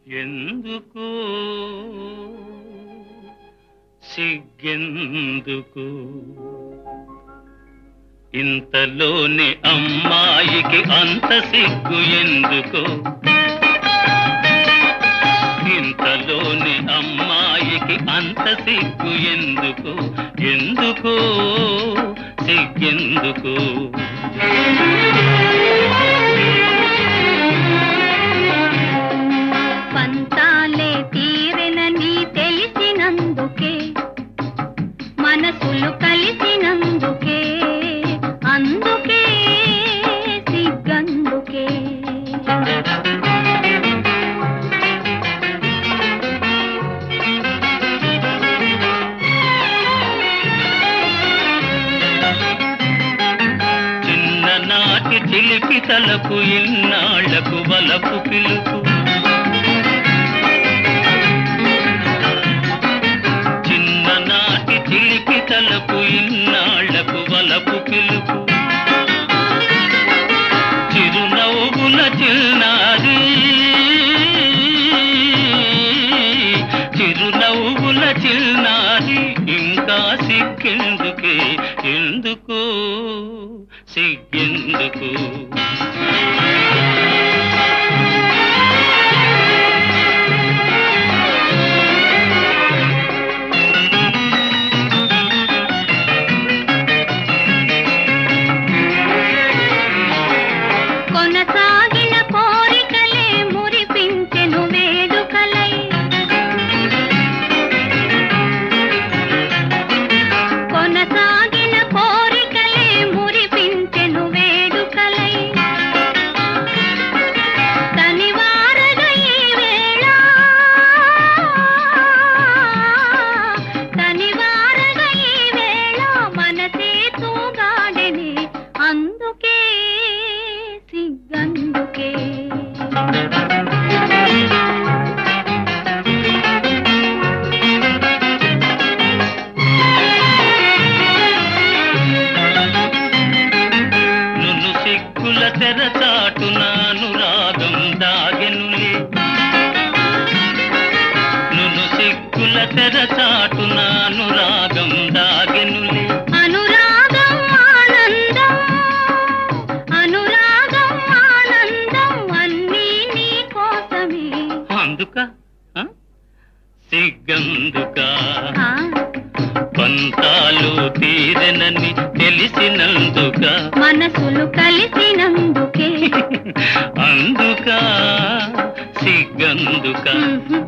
ఎందుకు సిగ్గెందుకు ఇంతలోని అమ్మాయికి అంత సిగ్గు ఎందుకు ఇంతలోని అమ్మాయికి అంత సిగ్గు ఎందుకు ఎందుకు సిగ్గెందుకు పంతాలే తీరెనని తెలిసినందుకే మనసులు కలిసినందుకే అందుకే సిగ్గందుకే చిన్ననాటి చిలిపి తలకు ఇన్నాళ్లకు వలపు పిలుపు చిన్ననాటి చిలిపి తలకు ఇన్నాళ్లకు వలపు పిలుపు చిరునవ్వుల చిన్నారి చిరునవ్వుల చిన్నారి ఇంకా సిగ్గెందుకే ఎందుకు సిగ్గెందుకు కొనసాగిన కోరికలే మురిపించెను వేడుకలై కొనసాగిన కోరికలే మురిపించెను వేడుకలై తనివారగ ఈ వేళ తనివారగ ఈ వేళ మనసే తూగాడెని అందుకే సిగ్గందుకే నును సిగ్గుల తెరచాటున అనురాగం దాగెనులే నును సిగ్గుల తెరచాటున అనురాగం దాగెనులే అనురాగం ఆనందం అనురాగం ఆనందం అన్నీ నీ కోసమే అందుక ఆ? సిగ్గందుక ఆ, పంతాలు తీరెనని తెలిసినందుక మనసులు కలిసినందుకే అందుక సిగ్గందుక మ్మ్.